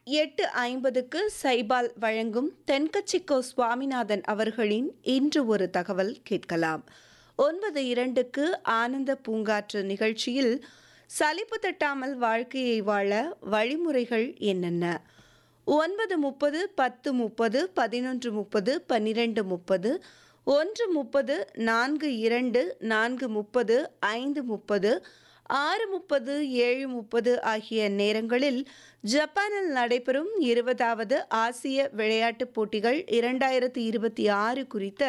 எட்டு ஐம்பதுக்கு சைபால் வழங்கும் தென்கட்சிக்கோ சுவாமிநாதன் அவர்களின் இன்று ஒரு தகவல் கேட்கலாம் ஒன்பது இரண்டுக்கு ஆனந்த பூங்காற்று நிகழ்ச்சியில் சலிப்பு தட்டாமல் வாழ்க்கையை வாழ வழிமுறைகள் என்னென்ன ஒன்பது முப்பது பத்து முப்பது பதினொன்று முப்பது பன்னிரெண்டு முப்பது ஒன்று முப்பது நான்கு இரண்டு நான்கு முப்பது ஐந்து முப்பது ஆறு முப்பது ஏழு முப்பது ஆகிய நேரங்களில் ஜப்பானில் நடைபெறும் இருபதாவது ஆசிய விளையாட்டுப் போட்டிகள் இரண்டாயிரத்தி இருபத்தி ஆறு குறித்த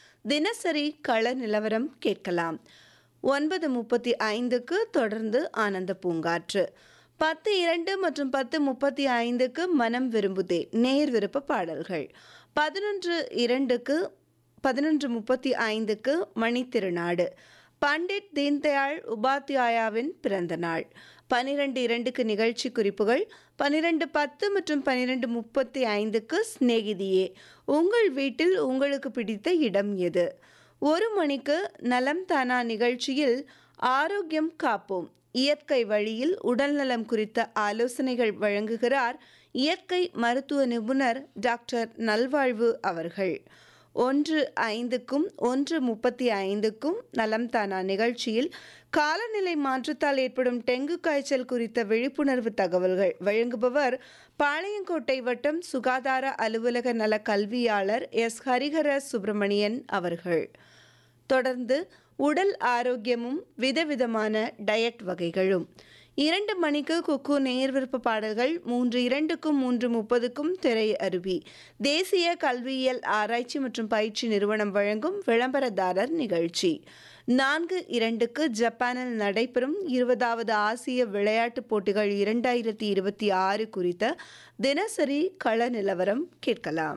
தினசரி கள நிலவரம் கேட்கலாம் ஒன்பது முப்பத்தி ஐந்துக்கு தொடர்ந்து ஆனந்த பூங்காற்று பத்து இரண்டு மற்றும் பத்து முப்பத்தி ஐந்துக்கு மனம் விரும்புதே நேர் விருப்ப பாடல்கள் பதினொன்று இரண்டுக்கு பதினொன்று முப்பத்தி ஐந்துக்கு மணித்திருநாடு பண்டிட் தீன்தயாள் உபாத்யாயாவின் பிறந்த நாள் பனிரெண்டு இரண்டுக்கு நிகழ்ச்சி குறிப்புகள் பனிரெண்டு பத்து மற்றும் பனிரெண்டு முப்பத்தி ஐந்துக்கு சிநேகிதியே உங்கள் வீட்டில் உங்களுக்கு பிடித்த இடம் எது ஒரு மணிக்கு நலம் தானா நிகழ்ச்சியில் ஆரோக்கியம் காப்போம் இயற்கை வழியில் உடல்நலம் குறித்த ஆலோசனைகள் வழங்குகிறார் இயற்கை மருத்துவ நிபுணர் டாக்டர் நல்வாழ்வு அவர்கள் ஒன்று ஐந்துக்கும் ஒன்று முப்பத்தி ஐந்துக்கும் நலம் தானா நிகழ்ச்சியில் காலநிலை மாற்றத்தால் ஏற்படும் டெங்கு காய்ச்சல் குறித்த விழிப்புணர்வு தகவல்கள் வழங்குபவர் பாளையங்கோட்டை வட்டம் சுகாதார அலுவலக நல கல்வியாளர் எஸ் ஹரிஹர சுப்பிரமணியன் அவர்கள் தொடர்ந்து உடல் ஆரோக்கியமும் விதவிதமான டயட் வகைகளும் இரண்டு மணிக்கு குக்கு நேர் விருப்ப பாடல்கள் மூன்று இரண்டுக்கும் மூன்று முப்பதுக்கும் திரை அருவி தேசிய கல்வியியல் ஆராய்ச்சி மற்றும் பயிற்சி நிறுவனம் வழங்கும் விளம்பரதாரர் நிகழ்ச்சி நான்கு இரண்டுக்கு ஜப்பானில் நடைபெறும் இருபதாவது ஆசிய விளையாட்டுப் போட்டிகள் இரண்டாயிரத்தி இருபத்தி ஆறு குறித்த தினசரி கள நிலவரம் கேட்கலாம்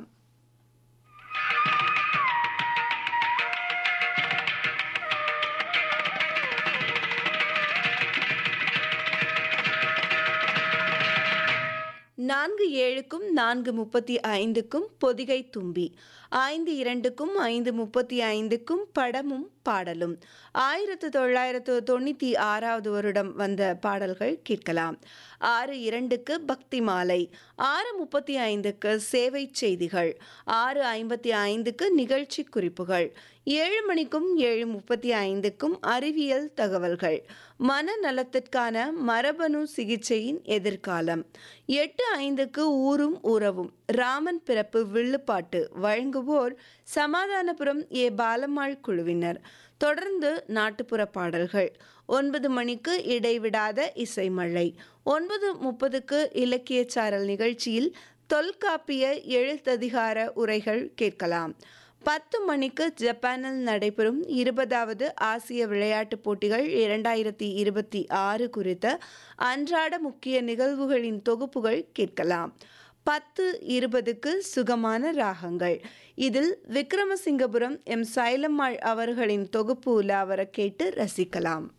நான்கு ஏழுக்கும் நான்கு முப்பத்தி ஐந்துக்கும் பொதிகை தும்பி ஐந்து இரண்டுக்கும் ஐந்து முப்பத்தி ஐந்துக்கும் படமும் பாடலும் ஆயிரத்து தொள்ளாயிரத்து தொண்ணூற்றி ஆறாவது வருடம் வந்த பாடல்கள் கேட்கலாம் ஆறு இரண்டுக்கு பக்தி மாலை ஆறு முப்பத்தி ஐந்துக்கு சேவை செய்திகள் ஆறு ஐம்பத்தி ஐந்துக்கு நிகழ்ச்சி குறிப்புகள் ஏழு மணிக்கும் ஏழு முப்பத்தி ஐந்துக்கும் அறிவியல் தகவல்கள் மனநலத்திற்கான மரபணு சிகிச்சையின் எதிர்காலம் எட்டு ஐந்துக்கு ஊரும் உறவும் ராமன் பிறப்பு வில்லுப்பாட்டு வழங்குவோர் சமாதானபுரம் ஏ பாலம்மாள் குழுவினர் தொடர்ந்து நாட்டுப்புற பாடல்கள் ஒன்பது மணிக்கு இடைவிடாத இசைமழை ஒன்பது முப்பதுக்கு இலக்கிய சாரல் நிகழ்ச்சியில் தொல்காப்பிய எழுத்ததிகார உரைகள் கேட்கலாம் பத்து மணிக்கு ஜப்பானில் நடைபெறும் இருபதாவது ஆசிய விளையாட்டுப் போட்டிகள் இரண்டாயிரத்தி இருபத்தி ஆறு குறித்த அன்றாட முக்கிய நிகழ்வுகளின் தொகுப்புகள் கேட்கலாம் பத்து இருபதுக்கு சுகமான ராகங்கள் இதில் விக்ரமசிங்கபுரம் எம் சைலம்மாள் அவர்களின் தொகுப்பு உலாவர கேட்டு ரசிக்கலாம்